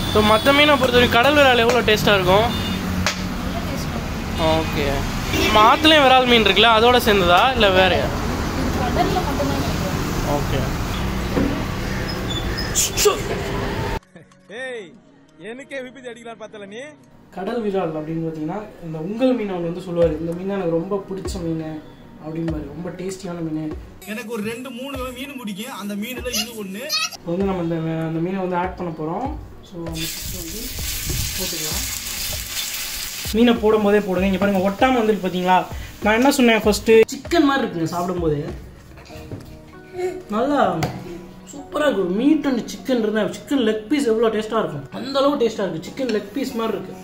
So மற்ற மீனை பொறுத்தவரைக்கும் கடல் விரால் எவ்வளோ டேஸ்ட்டாக இருக்கும் நல்ல டேஸ்ட் ஓகே நம்ம ஆற்றுலேயும் விரால் மீன் இருக்குல்ல அதோட சேர்ந்ததா இல்லை வேறையா கடலில் மட்டும்தான் கிடைக்கும் ஓகே ஏய் எனக்கே விபத்து அடிக்கலாம்னு பார்த்தல நீ கடல் விரால் அப்படின்னு பார்த்தீங்கன்னா இந்த உங்கள் மீன் அவர் வந்து சொல்லுவார் இந்த மீன் எனக்கு ரொம்ப பிடிச்ச மீன் அப்படிம்பாரு ரொம்ப டேஸ்டியான மீன் எனக்கு ஒரு ரெண்டு மூணு மீன் பிடிக்கும் அந்த மீன்ல இது ஒண்ணு இப்போ வந்து நம்ம இந்த அந்த மீனை வந்து ஆட் பண்ண போகிறோம் ஸோ அந்த fish வந்து போட்டுக்கலாம் மீனை போடும் போதே போடுங்க இங்கே பாருங்கள் ஒட்டாமல் வந்துருக்கு பார்த்தீங்களா நான் என்ன சொன்னேன் ஃபஸ்ட்டு சிக்கன் மாதிரி இருக்குங்க சாப்பிடும்போது நல்லா சூப்பராக இருக்கும் மீட் அண்ட் சிக்கன் இருந்தால் சிக்கன் லெக் பீஸ் எவ்வளோ டேஸ்ட்டாக இருக்கும் அந்த அளவு டேஸ்ட்டாக இருக்குது சிக்கன் லெக் பீஸ் மாதிரி இருக்குது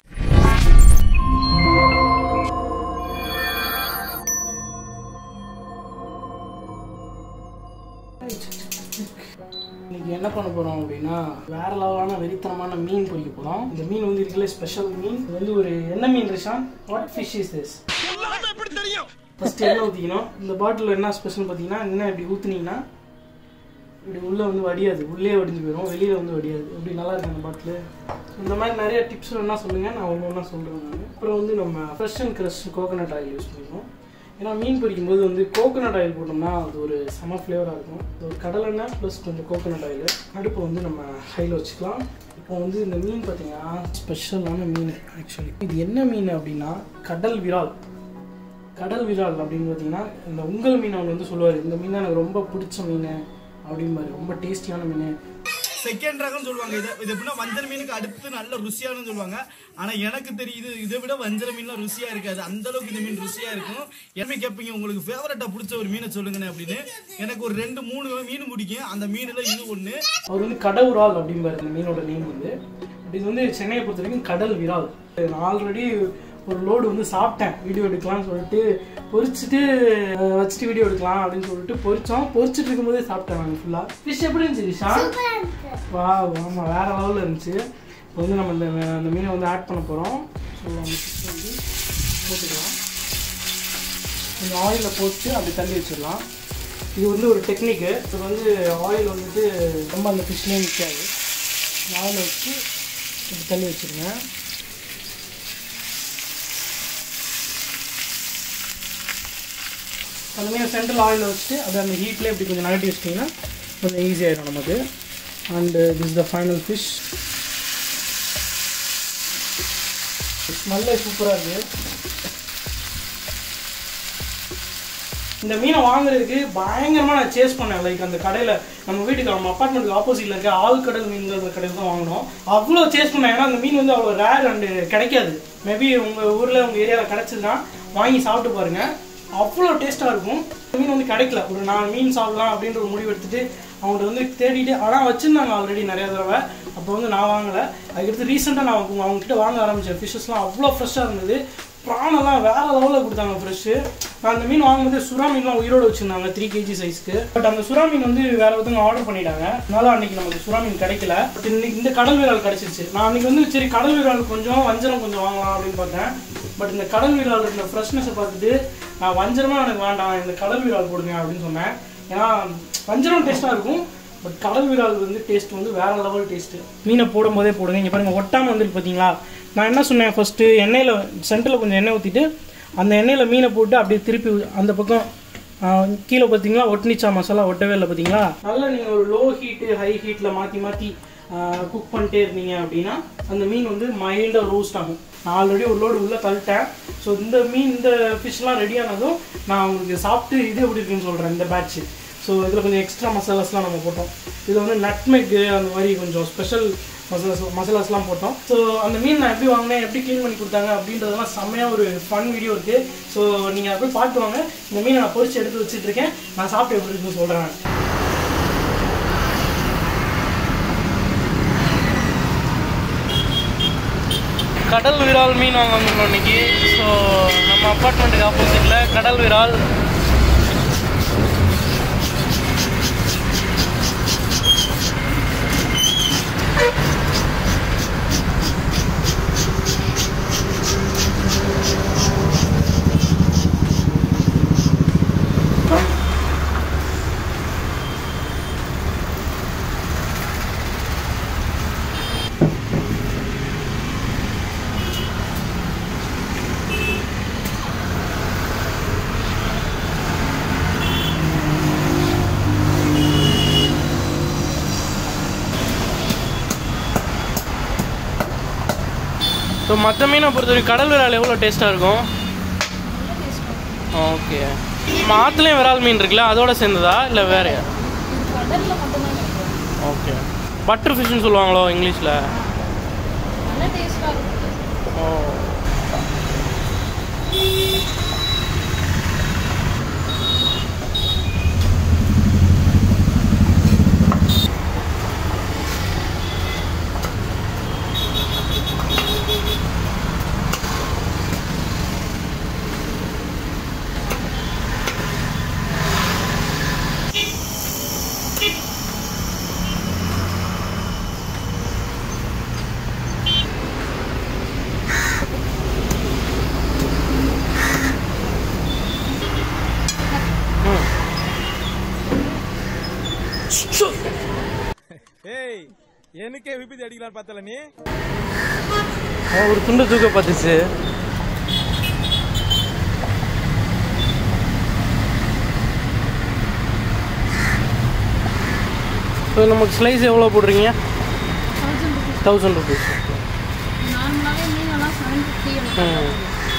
இன்னைக்கு என்ன பண்ண போறோம் அப்படின்னா வேற லெவலான வெறித்தனமான மீன் பொரிக்க போறோம் இந்த மீன் வந்து இருக்கல ஸ்பெஷல் மீன் இது வந்து ஒரு என்ன மீன் Rishan what fish is this first எண்ணெய் ஊற்றிக்கணும் இந்த பாட்டில் என்ன ஸ்பெஷல் பார்த்தீங்கன்னா என்ன இப்படி ஊற்றுனீங்கன்னா இப்படி உள்ளே வந்து வடியாது உள்ளே வடிஞ்சு போயிடும் வெளியில் வந்து வடியாது இப்படி நல்லா இருக்கு அந்த பாட்டில் இந்த மாதிரி நிறைய டிப்ஸ் வேணா சொல்லுங்கள் நான் ஒன்று ஒன்றா சொல்கிறேன் நான் அப்புறம் வந்து நம்ம fresh and crush coconut oil use பண்ணுவோம் ஏன்னா மீன் பொரிக்கும் போது வந்து கோகனட் ஆயில் போட்டோம்னா அது ஒரு செம ஃப்ளேவராக இருக்கும் இது ஒரு கடலெண்ணெய் ப்ளஸ் கொஞ்சம் கோகனட் ஆயில் அடுப்பை வந்து நம்ம ஹையில் வச்சுக்கலாம் இப்போ வந்து இந்த மீன் பார்த்தீங்கன்னா ஸ்பெஷலான மீன் ஆக்சுவலி இது என்ன மீன் அப்படின்னா கடல் விரால் கடல் விரால் அப்படின்னு பார்த்தீங்கன்னா இந்த உங்கள் மீன் அவர் வந்து சொல்லுவார் இந்த மீன் எனக்கு ரொம்ப பிடிச்ச மீன் அப்படிம்பாரு ரொம்ப டேஸ்டியான மீன் செகண்ட் ரகம் சொல்லுவாங்க இது இது எப்படின்னா வஞ்சர மீனுக்கு அடுத்து நல்ல ருசியானு சொல்லுவாங்க ஆனா எனக்கு தெரியுது இதை விட வஞ்சர மீன்லாம் ருசியா இருக்காது அந்த அளவுக்கு இந்த மீன் ருசியா இருக்கும் எல்லாமே கேட்பீங்க உங்களுக்கு ஃபேவரட்டா பிடிச்ச ஒரு மீனை சொல்லுங்கண்ணே அப்படின்னு எனக்கு ஒரு ரெண்டு மூணு மீன் பிடிக்கும் அந்த மீன்ல இது ஒண்ணு அவர் வந்து கடவுரால் அப்படிம்பாரு இந்த மீனோட நேம் வந்து இது வந்து சென்னையை பொறுத்த வரைக்கும் கடல் விரால் நான் ஆல்ரெடி ஒரு லோடு வந்து சாப்பிட்டேன் வீடியோ எடுக்கலாம்னு சொல்லிட்டு பொரிச்சிட்டு அஹ், வச்சுட்டு வீடியோ எடுக்கலாம் அப்படின்னு சொல்லிட்டு பொரிச்சோம் பொரிச்சிட்டு இருக்கும்போதே சாப்பிட்டேன் நான் ஃபுல்லாக ஃபிஷ் எப்படி இருந்துச்சு ரிஷா வா ஆமாம் வேற லெவலில் இருந்துச்சு இப்போ வந்து நம்ம இந்த அந்த மீனை வந்து ஆட் பண்ண போகிறோம் ஸோ அந்த ஃபிஷ் வந்து போட்டுக்கலாம் கொஞ்சம் ஆயிலில் போட்டு அப்படி தள்ளி வச்சிடலாம் இது வந்து ஒரு டெக்னிக்கு இது வந்து ஆயில் வந்துட்டு ரொம்ப அந்த ஃபிஷ்லேயே நிற்காது ஆயில் வச்சு இப்படி தள்ளி வச்சுருங்க அந்த மீன் சென்ட்ரல் ஆயிலில் வச்சுட்டு அதை அந்த ஹீட்லேயே இப்படி கொஞ்சம் நகட்டி வச்சிட்டிங்கன்னா கொஞ்சம் ஈஸியாகிடும் நமக்கு and this the final fish ஸ்மெல்லே சூப்பராக இருக்குது இந்த மீனை வாங்குறதுக்கு பயங்கரமாக நான் சேஸ் பண்ணேன் லைக் அந்த கடையில் நம்ம வீட்டுக்கு நம்ம அப்பார்ட்மெண்ட்டுக்கு ஆப்போசிட்டில் இருக்க ஆழ்கடல் மீன்கிற கடையில் தான் வாங்கினோம் அவ்வளோ சேஸ் பண்ணேன் ஏன்னா அந்த மீன் வந்து அவ்வளோ ரேர் அண்டு கிடைக்காது மேபி உங்கள் ஊரில் உங்கள் ஏரியாவில் கிடச்சதுன்னா வாங்கி சாப்பிட்டு பாருங்கள் அவ்வளோ டேஸ்ட்டாக இருக்கும் இந்த மீன் வந்து கிடைக்கல ஒரு நாலு மீன் சாப்பிடலாம் அப்படின்ற ஒரு முடிவு எடுத்துட்டு அவங்கள்ட்ட வந்து தேடிட்டு ஆனால் வச்சுருந்தாங்க ஆல்ரெடி நிறைய தடவை அப்போ வந்து நான் வாங்கலை அதுக்கடுத்து ரீசெண்டாக நான் அவங்க அவங்ககிட்ட வாங்க ஆரம்பித்தேன் ஃபிஷ்ஷஸ்லாம் அவ்வளோ ஃப்ரெஷ்ஷாக இருந்தது ப்ரானெல்லாம் வேற லெவலில் கொடுத்தாங்க ஃப்ரெஷ்ஷு நான் அந்த மீன் வாங்கும்போது சுறா மீன்லாம் உயிரோடு வச்சுருந்தாங்க த்ரீ கேஜி சைஸ்க்கு பட் அந்த சுறா மீன் வந்து வேற ஒருத்தவங்க ஆர்டர் பண்ணிட்டாங்க அதனால அன்னைக்கு நமக்கு சுறா மீன் கிடைக்கல பட் இன்னைக்கு இந்த கடல் விரால் கிடைச்சிருச்சு நான் அன்னைக்கு வந்து சரி கடல் விரால் கொஞ்சம் வஞ்சரம் கொஞ்சம் வாங்கலாம் அப்படின்னு பார்த்தேன் பட் இந்த கடல் விரால் இருக்கிற ஃப்ரெஷ்னஸை பார்த்துட்டு நான் வஞ்சரமாக எனக்கு வேண்டாம் இந்த கடல் விரால் போடுங்க அப்படின்னு சொன்னேன் ஏன்னா வஞ்சரம் டேஸ்ட்டாக இருக்கும் பட் கடல் விரால் வந்து டேஸ்ட் வந்து வேற லெவல் டேஸ்ட்டு மீனை போடும் போதே போடுங்க இங்கே பாருங்க ஒட்டாமல் வந்துருக்கு பார்த்தீங்களா நான் என்ன சொன்னேன் ஃபஸ்ட்டு எண்ணெயில் சென்டரில் கொஞ்சம் எண்ணெய் ஊற்றிட்டு அந்த எண்ணெயில் மீனை போட்டு அப்படியே திருப்பி அந்த பக்கம் ஆ, கீழே பார்த்தீங்களா ஒட்டினிச்சா மசாலா ஒட்டவே இல்லை பார்த்தீங்களா நல்லா நீங்கள் ஒரு லோ ஹீட்டு ஹை ஹீட்டில் மாற்றி மாற்றி குக் பண்ணிட்டே இருந்தீங்க அப்படின்னா அந்த மீன் வந்து மைல்டாக ரோஸ்ட் ஆகும் நான் ஆல்ரெடி ஒரு லோடு உள்ளே தள்ளிட்டேன் ஸோ இந்த மீன் இந்த ஃபிஷ்லாம் ரெடி ஆனதும் நான் உங்களுக்கு சாப்பிட்டு இது எப்படி இருக்குன்னு சொல்கிறேன் இந்த பேட்ச் ஸோ இதில் கொஞ்சம் எக்ஸ்ட்ரா மசாலாஸ்லாம் நம்ம போட்டோம் இதில் வந்து நட்மெக்கு அந்த மாதிரி கொஞ்சம் ஸ்பெஷல் மசாலாஸ் மசாலாஸ்லாம் போட்டோம் ஸோ அந்த மீன் நான் எப்படி வாங்கினேன் எப்படி க்ளீன் பண்ணி கொடுத்தாங்க அப்படின்றதெல்லாம் செம்மையாக ஒரு ஃபன் வீடியோ இருக்குது ஸோ நீங்கள் அதை போய் பார்த்து வாங்க இந்த மீனை நான் பொரிச்சு எடுத்து வச்சுட்டு இருக்கேன் நான் சாப்பிட்டு எப்படி இருக்குன்னு சொல்கிறேன் கடல் விரால் மீன் வாங்க வந்திருக்கோம் இன்னைக்கு ஸோ நம்ம அப்பார்ட்மெண்ட்டுக்கு ஆப்போசிட்டில் கடல் விரால் ஸோ மற்ற மீனை பொறுத்தவரைக்கும் கடல் விரால் எவ்வளோ டேஸ்ட்டாக இருக்கும் நல்ல டேஸ்ட் வரும் ஓகே ஆற்றுலேயும் விரால் மீன் இருக்குல்ல அதோட சேர்ந்ததா இல்லை வேறையா இது கடலில் மட்டும்தான் கிடைக்கும் ஓகே பட்டர் ஃபிஷ்னு சொல்லுவாங்களோ இங்கிலீஷில் நல்ல டேஸ்ட்டாக இருக்கும் ஓ ஏய் எனக்கே விபத்து அடிக்கலான்னு பார்த்தல நீ ஒரு துண்டு தூக்க பார்த்துச்சு ஸோ நமக்கு ஸ்லைஸ் எவ்வளோ போடுறீங்க தௌசண்ட் ருபீஸ் தௌசண்ட் ருபீஸ் நார்மலாகவே மீனெல்லாம் செவன் ஃபிஃப்டி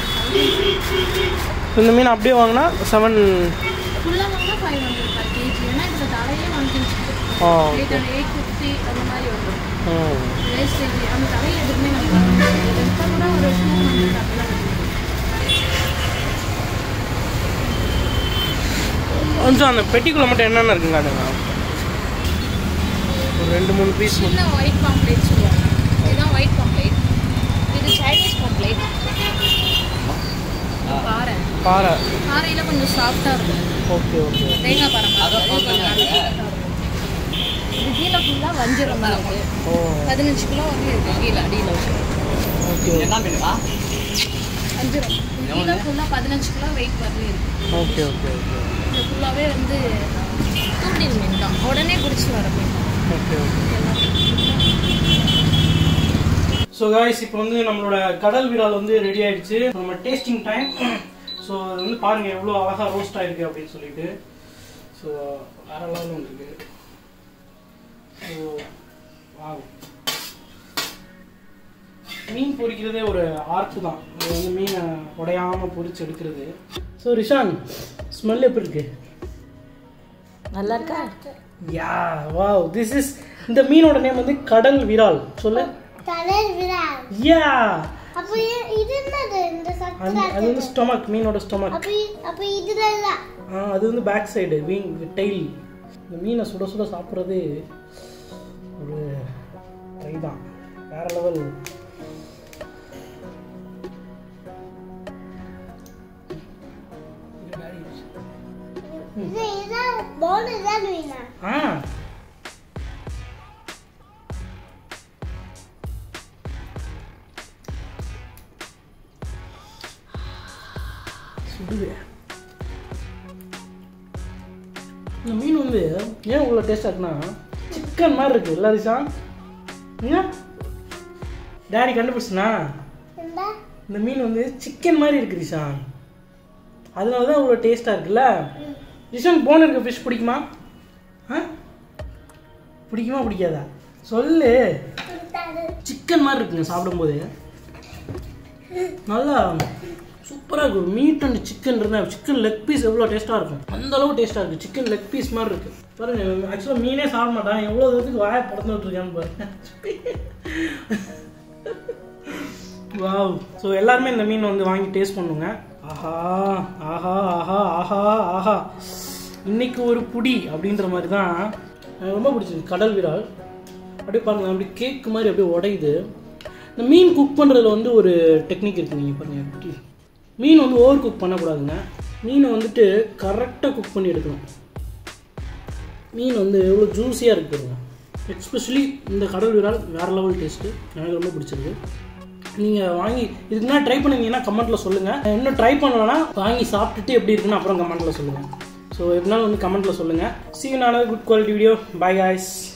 இந்த மீன் அப்படியே வாங்கினா செவன் ஃபுல்லாக வாங்கினா ஃபைவ் ஹண்ட்ரட் பர் கேஜி ஏன்னா இதில் தலையே ஒன் கேஜி ஆ எயிட் ஹண்ட்ரட் எயிட் ஃபிஃப்டி அந்த மாதிரி வரும் ம் வேஸ்டேஜ் அந்த தலையை எதுவுமே நம்ம இப்போ கூட ஒரு டூ ஹண்ட்ரட் அப்படிலாம் வரும். கொஞ்சம் அந்த பெட்டிக்குள்ளே மட்டும் என்னென்ன இருக்குங்க அதுங்க ஒரு ரெண்டு மூணு பீஸ் சின்ன ஒயிட் பாம்ப்ளேட் சொல்லுவாங்க இதுதான் ஒயிட் பாம்ப்ளேட் இது சைனீஸ் பாம்ப்ளேட் பாறை பாறை பாறையில் கொஞ்சம் சாஃப்டாக இருக்கும் ஓகே ஓகே தேங்காய் பாறை மாதிரி அது கொஞ்சம் நல்லா soft ஆ இருக்கும். இது கீழே ஃபுல்லாக வஞ்சிரம் தான் இருக்கு ஓ பதினஞ்சு கிலோ வந்து இருக்கு கீழே அடியில் ஓகே வஞ்சிரம் இது கீழே ஃபுல்லாக பதினஞ்சு கிலோ வெயிட் வரல இருக்கு ஓகே ஓகே ஓகே இது ஃபுல்லாகவே வந்து தூண்டில் மீன் தான் உடனே பிடிச்சி வர மீன் ஓகே ஓகே ஸோ காய்ஸ் இப்போ வந்து நம்மளோட கடல் விரால் வந்து ரெடி ஆயிடுச்சு நம்ம டேஸ்டிங் டைம் ஸோ அது வந்து பாருங்க எவ்வளோ அழகாக ரோஸ்ட் ஆயிருக்கு அப்படின்னு சொல்லிட்டு ஸோ வேற லெவலில் வந்துருக்கு ஸோ வாவ் மீன் பொரிக்கிறதே ஒரு ஆர்ட் தான் அது வந்து மீனை உடையாம பொரிச்சு எடுக்கிறது ஸோ ரிஷான் ஸ்மெல் எப்படி இருக்கு நல்லா இருக்கா யா வாவ் திஸ் இஸ் இந்த மீனோட நேம் வந்து கடல் விரால் சொல்லு கடல் விழா யா அப்ப ஏ- இது என்னது இந்த அது சக்கரை அது வந்து ஸ்டொமக் மீனோட ஸ்டொமக் அப்ப இ- அப்ப இதுல இல்ல ஆ அது வந்து பேக் சைடு விங் டெய்ல் இந்த மீனை சுட சுட சாப்பிட்றது ஒரு ட்ரை தான் வேற லெவல் இது இதான் போன் இதான் வீணா ஆ சுடுது இந்த மீன் வந்து ஏன் இவ்வளோ டேஸ்டாக இருக்குன்னா சிக்கன் மாதிரி இருக்கு இல்லை ரிஷா என்ன டேடி கண்டுபிடிச்சுனா இந்த இந்த மீன் வந்து சிக்கன் மாதிரி இருக்கு ரிஷா அதனால தான் இவ்வளோ டேஸ்ட்டாக இருக்குல்ல ரிஷான் போன் இருக்க ஃபிஷ் பிடிக்குமா ஆ பிடிக்குமா பிடிக்காதா சொல்லு இந்த சிக்கன் மாதிரி இருக்குங்க சாப்பிடும்போது நல்லா சூப்பராக இருக்கும் மீட் அண்ட் சிக்கன் இருந்தால் சிக்கன் லெக் பீஸ் எவ்வளோ டேஸ்ட்டாக இருக்கும் அந்த அளவு டேஸ்ட்டாக இருக்குது சிக்கன் லெக் பீஸ் மாதிரி இருக்கு பாருங்க ஆக்சுவலாக மீனே சாப்பிட மாட்டான் எவ்வளோ தூரத்துக்கு வாயை பறந்துட்டு இருக்கான்னு பாருங்க வாவ் ஸோ எல்லாருமே இந்த மீன் வந்து வாங்கி டேஸ்ட் பண்ணுங்க ஆஹா ஆஹா ஆஹா ஆஹா ஆஹா இன்னைக்கு ஒரு புடி அப்படின்ற மாதிரி தான் எனக்கு ரொம்ப பிடிச்சிருக்கு கடல் விரால் அப்படியே பாருங்க அப்படியே கேக் மாதிரி அப்படியே உடையுது இந்த மீன் குக் பண்ணுறதுல வந்து ஒரு டெக்னிக் இருக்குது நீங்கள் பாருங்க எப்படி மீன் வந்து ஓவர் குக் பண்ணக்கூடாதுங்க மீனை வந்துட்டு கரெக்டாக குக் பண்ணி எடுக்கணும் மீன் வந்து எவ்வளோ ஜூஸியாக இருக்கு பாருங்க எக்ஸ்பெஷலி இந்த கடல் விரால் வேறு லெவல் டேஸ்ட்டு எனக்கு ரொம்ப பிடிச்சிருக்கு நீங்கள் வாங்கி இதுக்கு முன்னாடி ட்ரை பண்ணிங்கன்னா கமெண்ட்டில் சொல்லுங்கள் இன்னும் ட்ரை பண்ணலன்னா வாங்கி சாப்பிட்டுட்டு எப்படி இருக்குன்னு அப்புறம் கமெண்ட்டில் சொல்லுங்கள் ஸோ எப்படினாலும் வந்து கமெண்ட்டில் சொல்லுங்கள் சீ நானது good quality video bye guys